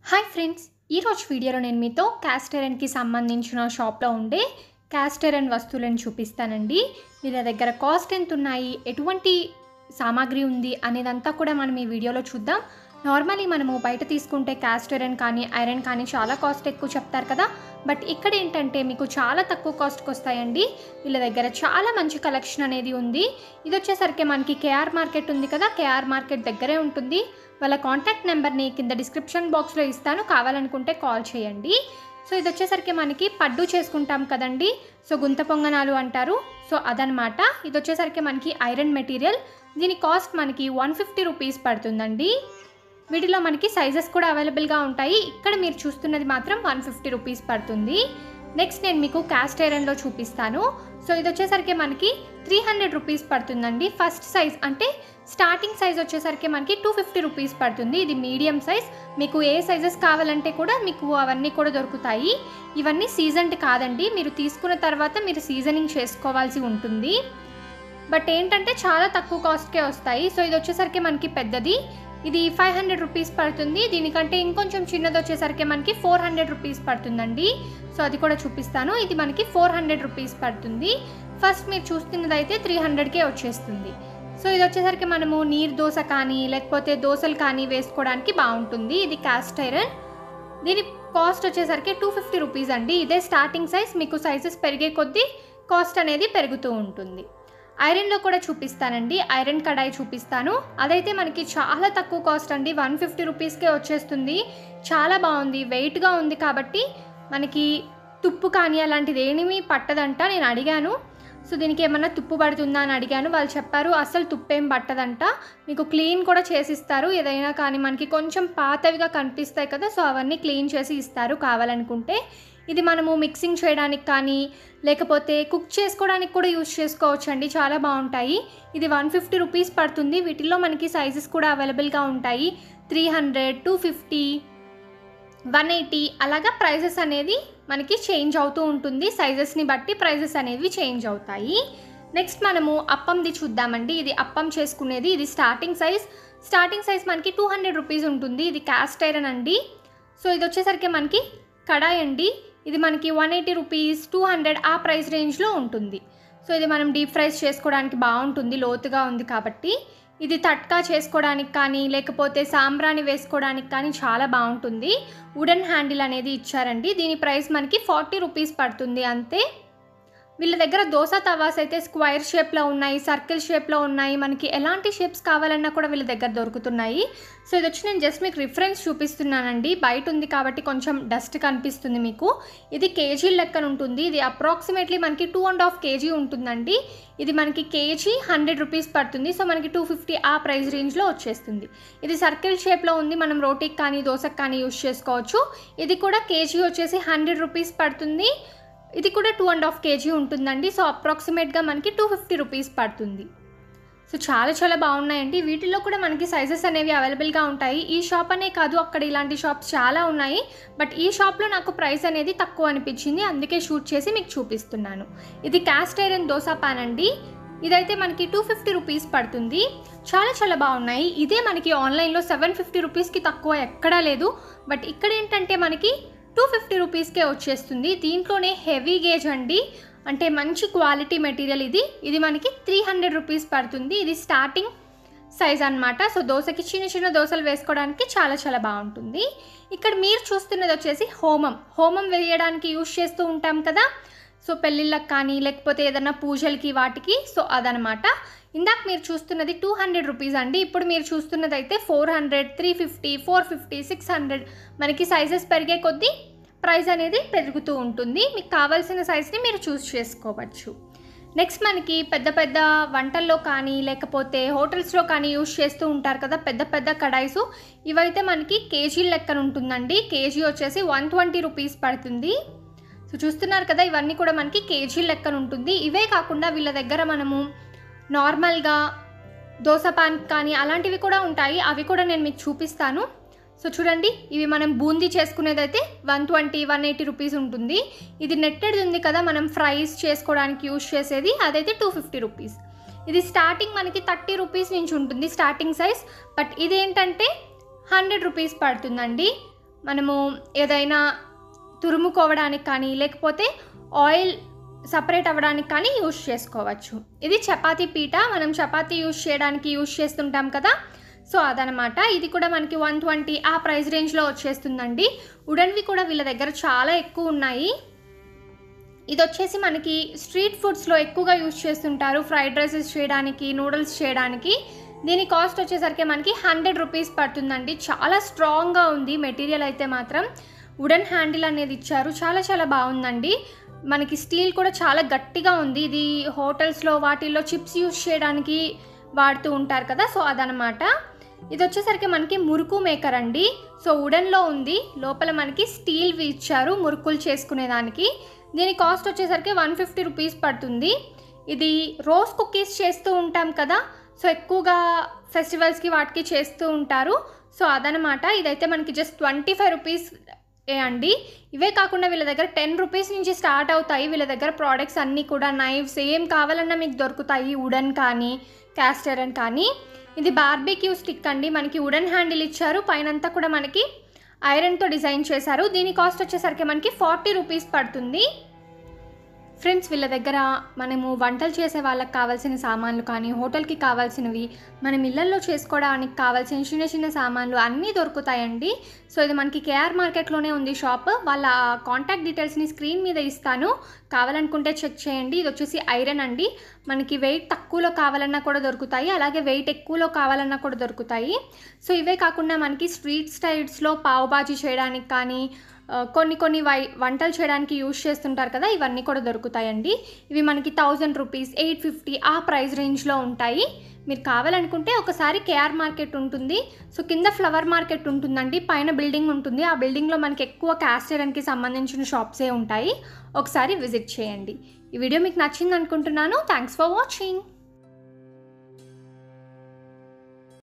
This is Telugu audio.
హాయ్ ఫ్రెండ్స్ ఈరోజు వీడియోలో నేను మీతో క్యాస్టెరన్కి సంబంధించిన షాప్లో ఉండే క్యాస్టెరన్ వస్తువులను చూపిస్తానండి వీళ్ళ దగ్గర కాస్ట్ ఎంత ఉన్నాయి ఎటువంటి సామాగ్రి ఉంది అనేదంతా కూడా మనం ఈ వీడియోలో చూద్దాం నార్మలీ మనము బయట తీసుకుంటే క్యాస్టెరన్ కానీ ఐరన్ కానీ చాలా కాస్ట్ ఎక్కువ చెప్తారు కదా బట్ ఇక్కడ ఏంటంటే మీకు చాలా తక్కువ కాస్ట్కి వస్తాయండి వీళ్ళ దగ్గర చాలా మంచి కలెక్షన్ అనేది ఉంది ఇది వచ్చేసరికి మనకి కేఆర్ మార్కెట్ ఉంది కదా కేఆర్ మార్కెట్ దగ్గరే ఉంటుంది వాళ్ళ కాంటాక్ట్ నెంబర్ని కింద డిస్క్రిప్షన్ బాక్స్లో ఇస్తాను కావాలనుకుంటే కాల్ చేయండి సో ఇది వచ్చేసరికి మనకి పడ్డు చేసుకుంటాం కదండి సో గుంత పొంగనాలు అంటారు సో అదనమాట ఇది వచ్చేసరికి మనకి ఐరన్ మెటీరియల్ దీని కాస్ట్ మనకి వన్ ఫిఫ్టీ రూపీస్ పడుతుందండి వీటిలో మనకి సైజెస్ కూడా అవైలబుల్గా ఉంటాయి ఇక్కడ మీరు చూస్తున్నది మాత్రం వన్ ఫిఫ్టీ రూపీస్ పడుతుంది నెక్స్ట్ నేను మీకు క్యాస్ట్ ఐరన్లో చూపిస్తాను సో ఇది వచ్చేసరికి మనకి త్రీ హండ్రెడ్ రూపీస్ పడుతుందండి ఫస్ట్ సైజ్ అంటే స్టార్టింగ్ సైజ్ వచ్చేసరికి మనకి టూ ఫిఫ్టీ రూపీస్ పడుతుంది ఇది మీడియం సైజ్ మీకు ఏ సైజెస్ కావాలంటే కూడా మీకు అవన్నీ కూడా దొరుకుతాయి ఇవన్నీ సీజన్డ్ కాదండి మీరు తీసుకున్న తర్వాత మీరు సీజనింగ్ చేసుకోవాల్సి ఉంటుంది బట్ ఏంటంటే చాలా తక్కువ కాస్ట్కే వస్తాయి సో ఇది వచ్చేసరికి మనకి పెద్దది ఇది ఫైవ్ హండ్రెడ్ రూపీస్ పడుతుంది దీనికంటే ఇంకొంచెం చిన్నది వచ్చేసరికి మనకి ఫోర్ హండ్రెడ్ రూపీస్ పడుతుందండి సో అది కూడా చూపిస్తాను ఇది మనకి ఫోర్ హండ్రెడ్ రూపీస్ పడుతుంది ఫస్ట్ మీరు చూస్తున్నది అయితే త్రీ హండ్రెడ్కే వచ్చేస్తుంది సో ఇది వచ్చేసరికి మనము నీరు దోశ కానీ లేకపోతే దోశలు కానీ వేసుకోవడానికి బాగుంటుంది ఇది కాస్ట్ ఐరన్ దీని కాస్ట్ వచ్చేసరికి టూ ఫిఫ్టీ రూపీస్ అండి ఇదే స్టార్టింగ్ సైజ్ మీకు సైజెస్ పెరిగే కొద్దీ కాస్ట్ అనేది పెరుగుతూ ఉంటుంది ఐరన్లో కూడా చూపిస్తానండి ఐరన్ కడాయి చూపిస్తాను అదైతే మనకి చాలా తక్కువ కాస్ట్ అండి వన్ ఫిఫ్టీ రూపీస్కే వచ్చేస్తుంది చాలా బాగుంది వెయిట్గా ఉంది కాబట్టి మనకి తుప్పు కానీ అలాంటిది ఏమీ పట్టదంట నేను అడిగాను సో దీనికి ఏమన్నా తుప్పు పడుతుందా అని అడిగాను వాళ్ళు చెప్పారు అస్సలు తుప్పేం పట్టదంట మీకు క్లీన్ కూడా చేసిస్తారు ఏదైనా కానీ మనకి కొంచెం పాతవిగా కనిపిస్తాయి కదా సో అవన్నీ క్లీన్ చేసి ఇస్తారు కావాలనుకుంటే ఇది మనము మిక్సింగ్ చేయడానికి కానీ లేకపోతే కుక్ చేసుకోవడానికి కూడా యూస్ చేసుకోవచ్చు అండి చాలా బాగుంటాయి ఇది వన్ ఫిఫ్టీ రూపీస్ పడుతుంది వీటిల్లో మనకి సైజెస్ కూడా అవైలబుల్గా ఉంటాయి three hundred two fifty one eighty అలాగా ప్రైజెస్ అనేది మనకి చేంజ్ అవుతూ ఉంటుంది సైజెస్ని బట్టి ప్రైజెస్ అనేవి చేంజ్ అవుతాయి నెక్స్ట్ మనము అప్పంది చూద్దామండి ఇది అప్పం చేసుకునేది ఇది స్టార్టింగ్ సైజ్ స్టార్టింగ్ సైజ్ మనకి టూ హండ్రెడ్ రూపీస్ ఉంటుంది ఇది క్యాస్ట్ ఐరన్ అండి సో ఇది వచ్చేసరికి మనకి కడాయి అండి ఇది మనకి one eighty rupees two hundred ఆ ప్రైస్ రేంజ్లో ఉంటుంది సో ఇది మనం డీప్ ఫ్రైస్ చేసుకోవడానికి బాగుంటుంది లోతుగా ఉంది కాబట్టి ఇది తట్కా చేసుకోవడానికి కానీ లేకపోతే సాంబ్రాణి వేసుకోవడానికి కానీ చాలా బాగుంటుంది వుడెన్ హ్యాండిల్ అనేది ఇచ్చారండి దీని ప్రైస్ మనకి ఫార్టీ రూపీస్ పడుతుంది అంతే వీళ్ళ దగ్గర దోశ తవాస్ అయితే స్క్వైర్ షేప్లో ఉన్నాయి సర్కిల్ షేప్లో ఉన్నాయి మనకి ఎలాంటి షేప్స్ కావాలన్నా కూడా వీళ్ళ దగ్గర దొరుకుతున్నాయి సో ఇది వచ్చి నేను జస్ట్ మీకు రిఫరెన్స్ చూపిస్తున్నానండి బయట ఉంది కాబట్టి కొంచెం డస్ట్ కనిపిస్తుంది మీకు ఇది కేజీ లెక్కన ఉంటుంది ఇది అప్రాక్సిమేట్లీ మనకి టూ అండ్ హాఫ్ కేజీ ఉంటుందండి ఇది మనకి కేజీ హండ్రెడ్ రూపీస్ పడుతుంది సో మనకి టూ ఫిఫ్టీ ఆ ప్రైస్ రేంజ్లో వచ్చేస్తుంది ఇది సర్కిల్ షేప్లో ఉంది మనం రోటీకి కానీ దోశకి కానీ యూస్ చేసుకోవచ్చు ఇది కూడా కేజీ వచ్చేసి హండ్రెడ్ రూపీస్ పడుతుంది ఇది కూడా టూ అండ్ హాఫ్ కేజీ ఉంటుందండి సో అప్రాక్సిమేట్గా మనకి టూ ఫిఫ్టీ రూపీస్ పడుతుంది సో చాలా చాలా బాగున్నాయండి వీటిలో కూడా మనకి సైజెస్ అనేవి అవైలబుల్గా ఉంటాయి ఈ షాప్ అనే కాదు అక్కడ ఇలాంటి షాప్స్ చాలా ఉన్నాయి బట్ ఈ షాప్లో నాకు ప్రైస్ అనేది తక్కువ అనిపించింది అందుకే షూట్ చేసి మీకు చూపిస్తున్నాను ఇది క్యాస్ట్ ఐరన్ దోశ పాన్ అండి ఇదైతే మనకి టూ ఫిఫ్టీ రూపీస్ పడుతుంది చాలా చాలా బాగున్నాయి ఇదే మనకి ఆన్లైన్లో సెవెన్ ఫిఫ్టీ రూపీస్కి తక్కువ ఎక్కడా లేదు బట్ ఇక్కడ ఏంటంటే మనకి టూ ఫిఫ్టీ రూపీస్కే వచ్చేస్తుంది దీంట్లోనే హెవీ గేజ్ అండి అంటే మంచి క్వాలిటీ మెటీరియల్ ఇది ఇది మనకి త్రీ హండ్రెడ్ రూపీస్ పడుతుంది ఇది స్టార్టింగ్ సైజ్ అనమాట సో దోశకి చిన్న చిన్న దోశలు వేసుకోవడానికి చాలా చాలా బాగుంటుంది ఇక్కడ మీరు చూస్తున్నది వచ్చేసి హోమం హోమం వేయడానికి యూస్ చేస్తూ ఉంటాం కదా సో పెళ్ళిళ్ళకి కానీ లేకపోతే ఏదైనా పూజలకి వాటికి సో అదనమాట ఇందాక మీరు చూస్తున్నది టూ హండ్రెడ్ రూపీస్ అండి ఇప్పుడు మీరు చూస్తున్నది అయితే four hundred three fifty four fifty six hundred మనకి సైజెస్ పెరిగే కొద్దీ ప్రైస్ అనేది పెరుగుతూ ఉంటుంది మీకు కావాల్సిన సైజ్ని మీరు చూస్ చేసుకోవచ్చు నెక్స్ట్ మనకి పెద్ద పెద్ద వంటల్లో కానీ లేకపోతే హోటల్స్లో కానీ యూస్ చేస్తూ ఉంటారు కదా పెద్ద పెద్ద కడాయిస్ ఇవైతే మనకి కేజీ లెక్కన ఉంటుందండి కేజీ వచ్చేసి వన్ ట్వంటీ రూపీస్ పడుతుంది సో చూస్తున్నారు కదా ఇవన్నీ కూడా మనకి కేజీ లెక్కన ఉంటుంది ఇవే కాకుండా వీళ్ళ దగ్గర మనము నార్మల్గా దోశ పాన్ కానీ అలాంటివి కూడా ఉంటాయి అవి కూడా నేను మీకు చూపిస్తాను సో చూడండి ఇవి మనం బూందీ చేసుకునేదైతే one twenty one eighty rupees ఉంటుంది ఇది నెట్టెడ్ ఉంది కదా మనం ఫ్రైస్ చేసుకోవడానికి యూస్ చేసేది అదైతే టూ ఫిఫ్టీ రూపీస్ ఇది స్టార్టింగ్ మనకి థర్టీ రూపీస్ నుంచి ఉంటుంది స్టార్టింగ్ సైజ్ బట్ ఇదేంటంటే హండ్రెడ్ రూపీస్ పడుతుందండి మనము ఏదైనా తురుముకోవడానికి కానీ లేకపోతే ఆయిల్ సపరేట్ అవ్వడానికి కానీ యూస్ చేసుకోవచ్చు ఇది చపాతీ పీట మనం చపాతీ యూస్ చేయడానికి యూస్ చేస్తుంటాం కదా సో అదనమాట ఇది కూడా మనకి వన్ ట్వంటీ ఆ ప్రైస్ రేంజ్లో వచ్చేస్తుందండి ఉడన్వి కూడా వీళ్ళ దగ్గర చాలా ఎక్కువ ఉన్నాయి ఇది వచ్చేసి మనకి స్ట్రీట్ ఫుడ్స్లో ఎక్కువగా యూస్ చేస్తుంటారు ఫ్రైడ్ రైసెస్ చేయడానికి నూడిల్స్ చేయడానికి దీని కాస్ట్ వచ్చేసరికి మనకి హండ్రెడ్ రూపీస్ పడుతుందండి చాలా స్ట్రాంగ్గా ఉంది మెటీరియల్ అయితే మాత్రం వుడెన్ హ్యాండిల్ అనేది ఇచ్చారు చాలా చాలా బాగుందండి మనకి స్టీల్ కూడా చాలా గట్టిగా ఉంది ఇది హోటల్స్లో వాటిల్లో చిప్స్ యూస్ చేయడానికి వాడుతూ ఉంటారు కదా సో అదనమాట ఇది వచ్చేసరికి మనకి మురుకు మేకర్ అండి సో వుడెన్లో ఉంది లోపల మనకి స్టీల్ ఇచ్చారు మురుకులు చేసుకునేదానికి దీని కాస్ట్ వచ్చేసరికి వన్ ఫిఫ్టీ రూపీస్ పడుతుంది ఇది రోజ్ కుకీస్ చేస్తూ ఉంటాం కదా సో ఎక్కువగా ఫెస్టివల్స్కి వాటికి చేస్తూ ఉంటారు సో అదనమాట ఇదైతే మనకి జస్ట్ ట్వంటీ ఫైవ్ రూపీస్ ఏ అండి ఇవే కాకుండా వీళ్ళ దగ్గర టెన్ రూపీస్ నుంచి స్టార్ట్ అవుతాయి వీళ్ళ దగ్గర ప్రోడక్ట్స్ అన్నీ కూడా నైఫ్స్ ఏం కావాలన్నా మీకు దొరుకుతాయి వుడన్ కానీ క్యాస్టరన్ కానీ ఇది బార్బీక్యూ స్టిక్ అండి మనకి వుడన్ హ్యాండిల్ ఇచ్చారు పైనంతా కూడా మనకి ఐరన్తో డిజైన్ చేశారు దీని కాస్ట్ వచ్చేసరికి మనకి ఫార్టీ రూపీస్ పడుతుంది ఫ్రెండ్స్ వీళ్ళ దగ్గర మనము వంటలు చేసే వాళ్ళకి కావాల్సిన సామాన్లు కానీ హోటల్కి కావాల్సినవి మనం ఇళ్ళల్లో చేసుకోవడానికి కావాల్సిన చిన్న చిన్న సామాన్లు అన్నీ దొరుకుతాయండి సో ఇది మనకి కేఆర్ మార్కెట్లోనే ఉంది షాప్ వాళ్ళ కాంటాక్ట్ డీటెయిల్స్ని స్క్రీన్ మీద ఇస్తాను కావాలనుకుంటే చెక్ చేయండి ఇది వచ్చేసి ఐరన్ అండి మనకి వెయిట్ తక్కువలో కావాలన్నా కూడా దొరుకుతాయి అలాగే వెయిట్ ఎక్కువలో కావాలన్నా కూడా దొరుకుతాయి సో ఇవే కాకుండా మనకి స్ట్రీట్ స్టైల్స్లో పావు బాజీ చేయడానికి కానీ ఆ, కొన్ని కొన్ని వై వంటలు చేయడానికి యూజ్ చేస్తుంటారు కదా ఇవన్నీ కూడా దొరుకుతాయండి ఇవి మనకి థౌజండ్ రూపీస్ ఎయిట్ ఫిఫ్టీ ఆ ప్రైస్ రేంజ్లో ఉంటాయి మీరు కావాలనుకుంటే ఒకసారి కేఆర్ మార్కెట్ ఉంటుంది సో కింద ఫ్లవర్ మార్కెట్ ఉంటుందండి పైన బిల్డింగ్ ఉంటుంది ఆ బిల్డింగ్లో మనకి ఎక్కువ క్యాస్టరన్కి సంబంధించిన షాప్సే ఉంటాయి ఒకసారి విజిట్ చేయండి ఈ వీడియో మీకు నచ్చింది అనుకుంటున్నాను థ్యాంక్స్ ఫర్ వాచింగ్